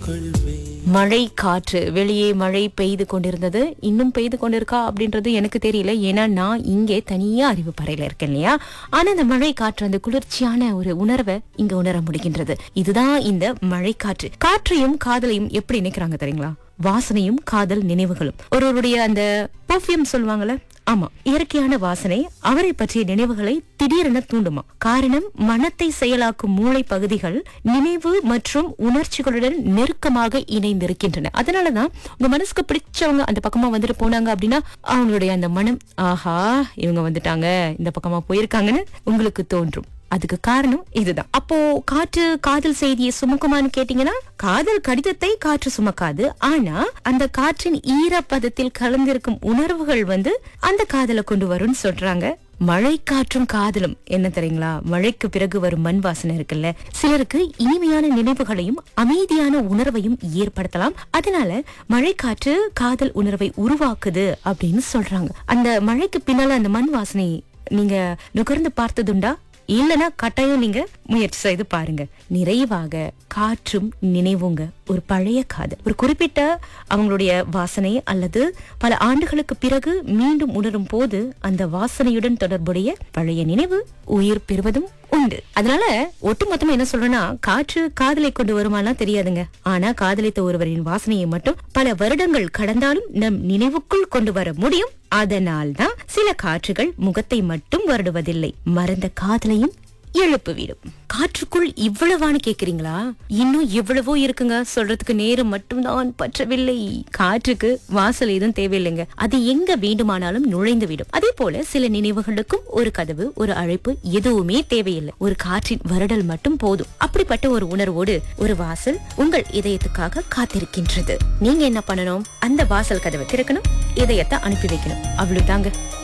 கொள்வேன் மழை காற்று வெளியே மழை பெய்து கொண்டிருந்தது இன்னும் பெய்து கொண்டிருக்கா அப்படின்றது எனக்கு தெரியல ஏன்னா நான் இங்கே தனியா அறிவு பறையில இருக்கேன் இல்லையா ஆனா இந்த மழை காற்று அந்த குளிர்ச்சியான ஒரு உணர்வை இங்க உணர முடிகின்றது இதுதான் இந்த மழை காற்று காற்றையும் காதலையும் எப்படி இணைக்கிறாங்க தெரியுங்களா வாசனையும் காதல் நினைவுகளும் ஒருவருடைய அந்த பர்ஃபியூம் சொல்லுவாங்கல்ல ஆமா இயற்கையான வாசனை அவரை பற்றிய நினைவுகளை திடீரென தூண்டுமா காரணம் மனத்தை செயலாக்கும் மூளை பகுதிகள் நினைவு மற்றும் உணர்ச்சிகளுடன் நெருக்கமாக இணைந்திருக்கின்றன அதனாலதான் உங்க மனசுக்கு பிடிச்சவங்க அந்த பக்கமா வந்துட்டு போனாங்க அப்படின்னா அவங்களுடைய அந்த மனம் ஆஹா இவங்க வந்துட்டாங்க இந்த பக்கமா போயிருக்காங்கன்னு உங்களுக்கு தோன்றும் அதுக்கு காரணம் இதுதான் அப்போ காற்று காதல் செய்தியை சுமக்குமான்னு கேட்டீங்கன்னா காதல் கடிதத்தை காற்று சுமக்காது ஆனா அந்த காற்றின் ஈரப்பதத்தில் கலந்திருக்கும் உணர்வுகள் வந்து அந்த காதலை கொண்டு வரும்னு சொல்றாங்க மழை காற்றும் காதலும் என்ன தெரியுங்களா மழைக்கு பிறகு வரும் மண் வாசனை இருக்குல்ல சிலருக்கு இனிமையான நினைவுகளையும் அமைதியான உணர்வையும் ஏற்படுத்தலாம் அதனால மழை காற்று காதல் உணர்வை உருவாக்குது அப்படின்னு சொல்றாங்க அந்த மழைக்கு பின்னால அந்த மண் வாசனை நீங்க நுகர்ந்து பார்த்ததுண்டா இல்லனா கட்டாயம் நீங்க முயற்சி செய்து பாருங்க நிறைவாக காற்றும் நினைவுங்க ஒரு பழைய காதல் ஒரு குறிப்பிட்ட அவங்களுடைய வாசனை அல்லது பல ஆண்டுகளுக்கு பிறகு மீண்டும் உணரும் போது அந்த வாசனையுடன் தொடர்புடைய பழைய நினைவு உயிர் பெறுவதும் உண்டு அதனால ஒட்டுமொத்தமா என்ன சொல்றேன்னா காற்று காதலை கொண்டு வருமானா தெரியாதுங்க ஆனா காதலித்த ஒருவரின் வாசனையை மட்டும் பல வருடங்கள் கடந்தாலும் நம் நினைவுக்குள் கொண்டு வர முடியும் அதனால்தான் சில காற்றுகள் முகத்தை மட்டும் வருடுவதில்லை மறந்த காதலையும் எழுப்புவிடும் காற்றுக்குள் இவ்வளவான்னு கேக்குறீங்களா இன்னும் எவ்வளவோ இருக்குங்க சொல்றதுக்கு நேரம் மட்டும்தான் பற்றவில்லை காற்றுக்கு வாசல் எதுவும் தேவையில்லைங்க அது எங்க வேண்டுமானாலும் நுழைந்து விடும் அதே போல சில நினைவுகளுக்கும் ஒரு கதவு ஒரு அழைப்பு எதுவுமே தேவையில்லை ஒரு காற்றின் வருடல் மட்டும் போதும் அப்படிப்பட்ட ஒரு உணர்வோடு ஒரு வாசல் உங்கள் இதயத்துக்காக காத்திருக்கின்றது நீங்க என்ன பண்ணணும் அந்த வாசல் கதவை திறக்கணும் இதயத்தை அனுப்பி வைக்கணும் அவ்வளவுதாங்க